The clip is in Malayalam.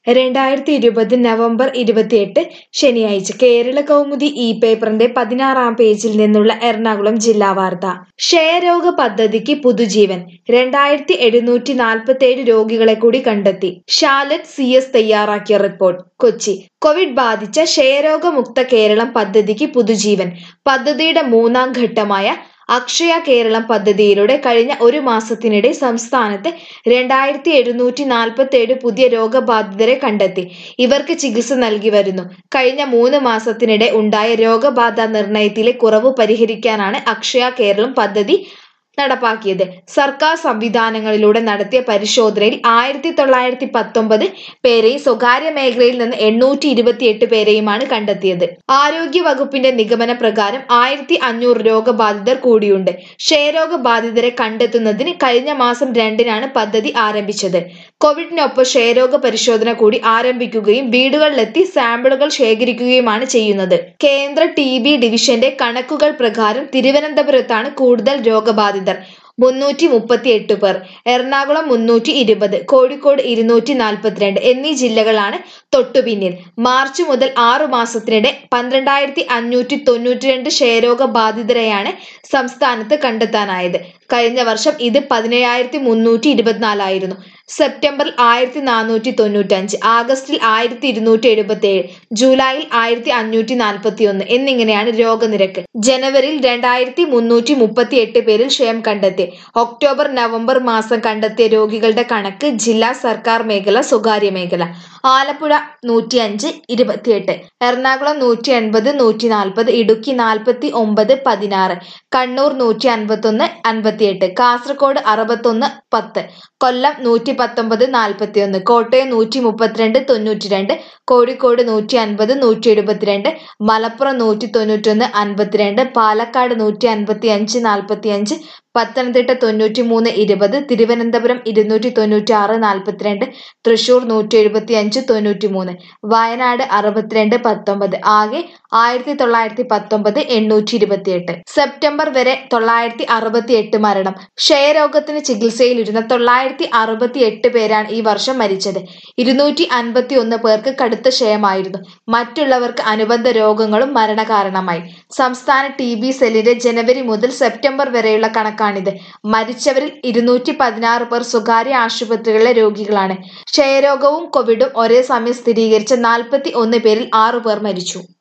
രണ്ടായിരത്തി ഇരുപത് നവംബർ ഇരുപത്തിയെട്ട് ശനിയാഴ്ച കേരള കൗമുദി ഇ പേപ്പറിന്റെ പതിനാറാം പേജിൽ നിന്നുള്ള എറണാകുളം ജില്ലാ വാർത്ത ക്ഷയരോഗ പദ്ധതിക്ക് പുതുജീവൻ രണ്ടായിരത്തി എഴുന്നൂറ്റി നാൽപ്പത്തേഴ് രോഗികളെ കൂടി കണ്ടെത്തി ഷാലറ്റ് സി എസ് തയ്യാറാക്കിയ റിപ്പോർട്ട് കൊച്ചി കോവിഡ് ബാധിച്ച ക്ഷയരോഗമുക്ത കേരളം പദ്ധതിക്ക് പുതുജീവൻ പദ്ധതിയുടെ മൂന്നാം ഘട്ടമായ അക്ഷയ കേരളം പദ്ധതിയിലൂടെ കഴിഞ്ഞ ഒരു മാസത്തിനിടെ സംസ്ഥാനത്ത് രണ്ടായിരത്തി എഴുന്നൂറ്റി നാൽപ്പത്തേഴ് പുതിയ രോഗബാധിതരെ കണ്ടെത്തി ഇവർക്ക് ചികിത്സ നൽകി വരുന്നു കഴിഞ്ഞ മൂന്ന് മാസത്തിനിടെ ഉണ്ടായ രോഗബാധ നിർണയത്തിലെ കുറവ് പരിഹരിക്കാനാണ് അക്ഷയ കേരളം പദ്ധതി നടപ്പാക്കിയത് സർക്കാർ സംവിധാനങ്ങളിലൂടെ നടത്തിയ പരിശോധനയിൽ ആയിരത്തി തൊള്ളായിരത്തി പത്തൊമ്പത് പേരെയും സ്വകാര്യ മേഖലയിൽ നിന്ന് എണ്ണൂറ്റി ഇരുപത്തിയെട്ട് പേരെയുമാണ് കണ്ടെത്തിയത് ആരോഗ്യ വകുപ്പിന്റെ നിഗമന പ്രകാരം ആയിരത്തി അഞ്ഞൂറ് രോഗബാധിതർ കൂടിയുണ്ട് ക്ഷയരോഗ ബാധിതരെ കണ്ടെത്തുന്നതിന് കഴിഞ്ഞ മാസം രണ്ടിനാണ് പദ്ധതി ആരംഭിച്ചത് കോവിഡിനൊപ്പം ക്ഷയരോഗ പരിശോധന കൂടി ആരംഭിക്കുകയും വീടുകളിലെത്തി സാമ്പിളുകൾ ശേഖരിക്കുകയുമാണ് ചെയ്യുന്നത് കേന്ദ്ര ടി ബി ഡിവിഷന്റെ കണക്കുകൾ പ്രകാരം തിരുവനന്തപുരത്താണ് കൂടുതൽ രോഗബാധിതർ മുന്നൂറ്റി മുപ്പത്തി എട്ട് പേർ എറണാകുളം മുന്നൂറ്റി ഇരുപത് കോഴിക്കോട് ഇരുന്നൂറ്റി നാൽപ്പത്തിരണ്ട് എന്നീ ജില്ലകളാണ് തൊട്ടുപിന്നിൽ മാർച്ച് മുതൽ ആറു മാസത്തിനിടെ പന്ത്രണ്ടായിരത്തി അഞ്ഞൂറ്റി തൊണ്ണൂറ്റി രണ്ട് ക്ഷയരോഗ ബാധിതരെയാണ് സംസ്ഥാനത്ത് കണ്ടെത്താനായത് കഴിഞ്ഞ വർഷം ഇത് പതിനേഴായിരത്തി മുന്നൂറ്റി ഇരുപത്തിനാലായിരുന്നു സെപ്റ്റംബറിൽ ആയിരത്തി നാനൂറ്റി തൊണ്ണൂറ്റഞ്ച് ആഗസ്റ്റിൽ ആയിരത്തി ഇരുന്നൂറ്റി എഴുപത്തി ഏഴ് ജൂലൈയിൽ ആയിരത്തി അഞ്ഞൂറ്റി നാൽപ്പത്തി ഒന്ന് എന്നിങ്ങനെയാണ് രോഗനിരക്ക് ജനുവരിയിൽ രണ്ടായിരത്തി മുന്നൂറ്റി മുപ്പത്തി എട്ട് പേരിൽ ക്ഷയം കണ്ടെത്തി ഒക്ടോബർ നവംബർ മാസം കണ്ടെത്തിയ രോഗികളുടെ കണക്ക് ജില്ലാ സർക്കാർ മേഖല സ്വകാര്യ മേഖല ആലപ്പുഴ നൂറ്റി അഞ്ച് ഇരുപത്തിയെട്ട് എറണാകുളം നൂറ്റി എൺപത് നൂറ്റി നാൽപ്പത് ഇടുക്കി നാൽപ്പത്തി ഒമ്പത് പതിനാറ് കണ്ണൂർ നൂറ്റി അൻപത്തൊന്ന് അൻപത്തിയെട്ട് കാസർഗോഡ് അറുപത്തൊന്ന് പത്ത് കൊല്ലം നൂറ്റി പത്തൊമ്പത് നാൽപ്പത്തി ഒന്ന് കോട്ടയം നൂറ്റി മുപ്പത്തിരണ്ട് തൊണ്ണൂറ്റി രണ്ട് കോഴിക്കോട് നൂറ്റി അൻപത് നൂറ്റി എഴുപത്തിരണ്ട് മലപ്പുറം നൂറ്റി തൊണ്ണൂറ്റൊന്ന് അൻപത്തിരണ്ട് പാലക്കാട് നൂറ്റി അൻപത്തി അഞ്ച് നാൽപ്പത്തി അഞ്ച് പത്തനംതിട്ട തൊണ്ണൂറ്റി മൂന്ന് ഇരുപത് തിരുവനന്തപുരം ഇരുന്നൂറ്റി തൊണ്ണൂറ്റി ആറ് നാൽപ്പത്തിരണ്ട് തൃശൂർ നൂറ്റി എഴുപത്തി അഞ്ച് തൊണ്ണൂറ്റി മൂന്ന് വയനാട് അറുപത്തിരണ്ട് പത്തൊമ്പത് ആകെ ആയിരത്തി തൊള്ളായിരത്തി പത്തൊമ്പത് എണ്ണൂറ്റി ഇരുപത്തിയെട്ട് സെപ്റ്റംബർ വരെ തൊള്ളായിരത്തി അറുപത്തി എട്ട് മരണം ക്ഷയരോഗത്തിന് ചികിത്സയിലിരുന്ന തൊള്ളായിരത്തി അറുപത്തി എട്ട് പേരാണ് ഈ വർഷം മരിച്ചത് ഇരുന്നൂറ്റി അൻപത്തി ഒന്ന് പേർക്ക് കടുത്ത ക്ഷയമായിരുന്നു മറ്റുള്ളവർക്ക് അനുബന്ധ രോഗങ്ങളും മരണകാരണമായി സംസ്ഥാന ടി ബി സെല്ലിന്റെ ജനുവരി മുതൽ സെപ്റ്റംബർ വരെയുള്ള കണക്കാണിത് മരിച്ചവരിൽ ഇരുന്നൂറ്റി പതിനാറ് പേർ സ്വകാര്യ ആശുപത്രികളിലെ രോഗികളാണ് ക്ഷയരോഗവും കോവിഡും ഒരേ സമയം സ്ഥിരീകരിച്ച നാൽപ്പത്തി ഒന്ന് പേരിൽ ആറു പേർ മരിച്ചു